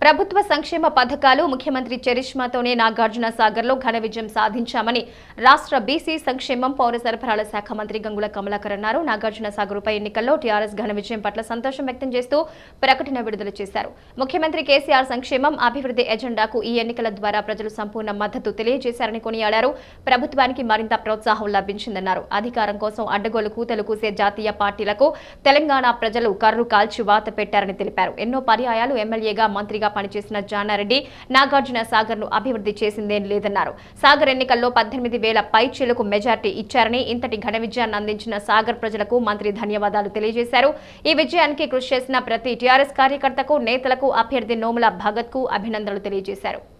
ప్రభుత్వ సంక్షేమ పథకాలు ముఖ్యమంత్రి చరిష్మాతోనే నాగార్జున సాగర్ లో ఘన విజయం సాధించామని రాష్ట్ర బీసీ సంక్షేమం పౌర సరఫరాల శాఖ మంత్రి గంగుల కమలాకర్ అన్నారు నాగార్జున సాగర్ ఉప ఎన్నికల్లో టీఆర్ఎస్ ఘన విజయం పట్ల సంతోషం వ్యక్తం చేస్తూ ప్రకటన విడుదల చేశారు ముఖ్యమంత్రి కేసీఆర్ సంక్షేమం అభివృద్ధి ఎజెండాకు ఈ ఎన్నికల ద్వారా ప్రజలు సంపూర్ణ మద్దతు తెలియజేశారని కొనియాడారు ప్రభుత్వానికి మరింత ప్రోత్సాహం లభించిందన్నారు అధికారం కోసం అడ్డగోలు కూతలు కూసే జాతీయ పార్టీలకు తెలంగాణ ప్రజలు కర్రు కాల్చి వాత పెట్టారని తెలిపారు ఎన్నో పర్యాయాలు ఎమ్మెల్యేగా మంత్రిగా పనిచేసిన జానారెడ్డి నాగార్జున సాగర్ ను అభివృద్ధి చేసిందేం లేదన్నారు సాగర్ ఎన్నికల్లో పద్దెనిమిది వేల పైచీలకు మెజార్టీ ఇచ్చారని ఇంతటి ఘన విజయాన్ని అందించిన సాగర్ ప్రజలకు మంత్రి ధన్యవాదాలు తెలియజేశారు ఈ విజయానికి కృషి చేసిన ప్రతి టీఆర్ఎస్ కార్యకర్తకు నేతలకు అభ్యర్థి నోముల భగత్ కు అభినందనలు తెలియజేశారు